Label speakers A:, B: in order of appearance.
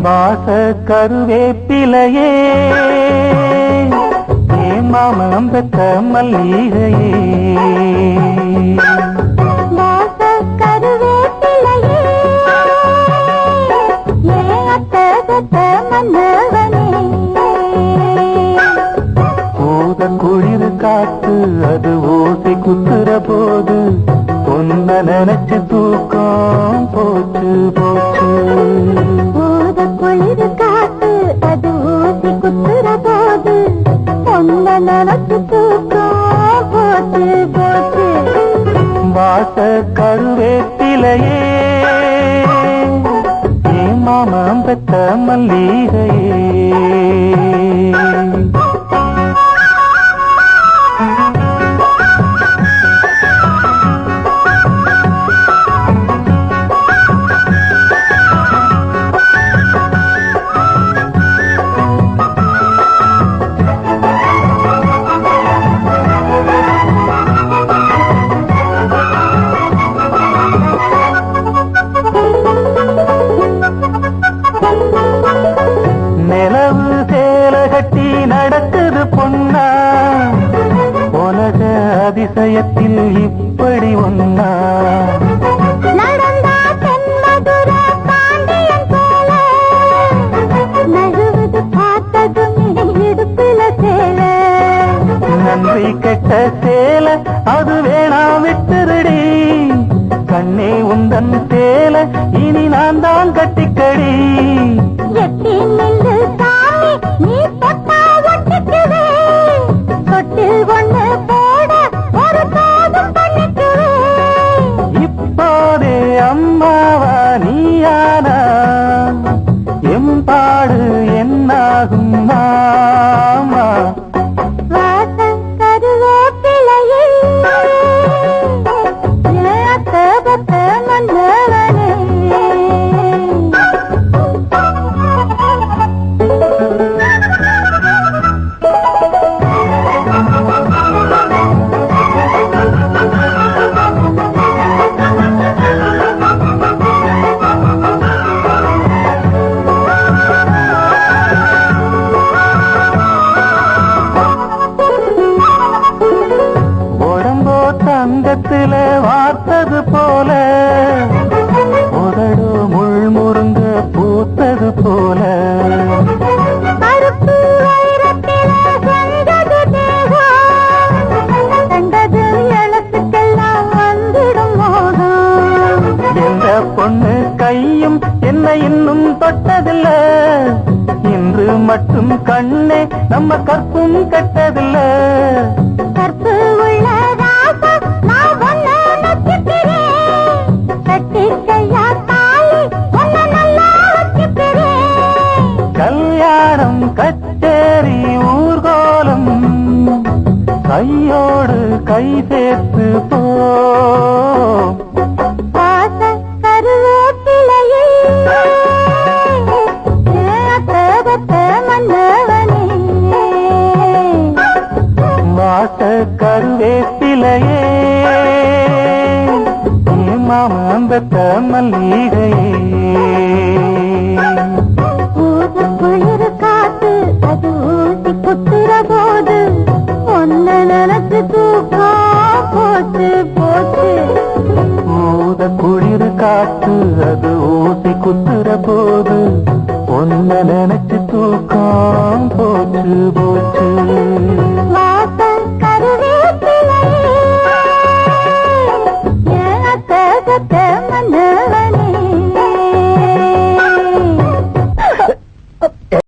A: வாச கருவேப்பிலையே ஏன் மாமம் பெத்த மல்லிகையே
B: வாச கருவேப்பிலையே ஏன் அத்தை பெத்த மன்னவனே
A: பூத குளிர் காத்து அது ஓசை குத்துற போது பொன்ன நினைச்சு தூக்கம் போச்சு போச்சு
B: ஊத குளிர் காத்து அது ஊசி குத்துற போது ஒன்ன நினைச்சு தூக்கம் போச்சு போச்சு
A: வாச கருவேப்பிலையே ஏன் மாமம் பெத்த மல்லிகையே நிலவு சேல கட்டி நடக்குது பொன்னா உலக அதிசயத்தில் இப்படி ஒன்னா
B: நடந்தா தென்மதுர பாண்டியன் போல நழுவுது பார்த்ததுமே இடுப்புல சேல
A: நன்றி கெட்ட சேல அது வேணாம் விட்டுருடி கண்ணே உந்தன் சேல இனி நான் தான் கட்டிக்கடி
B: எட்டி நில்லு சாமி நீ தொட்டா ஒட்டிக்குவே தொட்டு ஒண்ணு போட ஒரு போதும் பண்ணிக்குவே
A: இப்போதே அம்மாவா நீயானா எம்பாடு என்னாகும் மாமா
B: வாசம் கருவேப்பிலையே அத்தபத்த மன்னவனே
A: உடம்போ தங்கத்துல வார்த்தது போல உதடு முள் முருங்க பூத்தது போல
B: கருப்பு வைரத்திலே செஞ்சது தேகம் கண்டது எழுத்துக்கெல்லாம் வந்துடும் மோகம்
A: எந்த பொண்ணு கையும் என்ன இன்னும் தொட்டதில்ல இன்று மட்டும் கண்ணே நம்ம கற்பும் கட்டதில்ல
B: கற்பு உள்ள ராசம் நான் ஒன்ன நச்சுக்கிறேன் கட்டிக்கையா தாலி ஒன்ன நல்லா வச்சுக்கிறேன்
A: கல்யாணம் கச்சேரி ஊர்கோலம் கையோடு கை சேர்த்து போ
B: வாச கருவேப்பிலையே அத்தபத்த மன்னவனே
A: வாச கருவேப்பிலையே மாமம்பத்த மல்லிகையே
B: ஊத குளிர் காத்து அது ஊசி குத்துற போது ஒன்ன நினைச்சு தூக்கம் போச்சு போச்சு
A: ஊத குளிர் காற்று அது ஊசி குத்துற போது ஒன்ன நினைச்சு தூக்கம் போச்சு போச்சு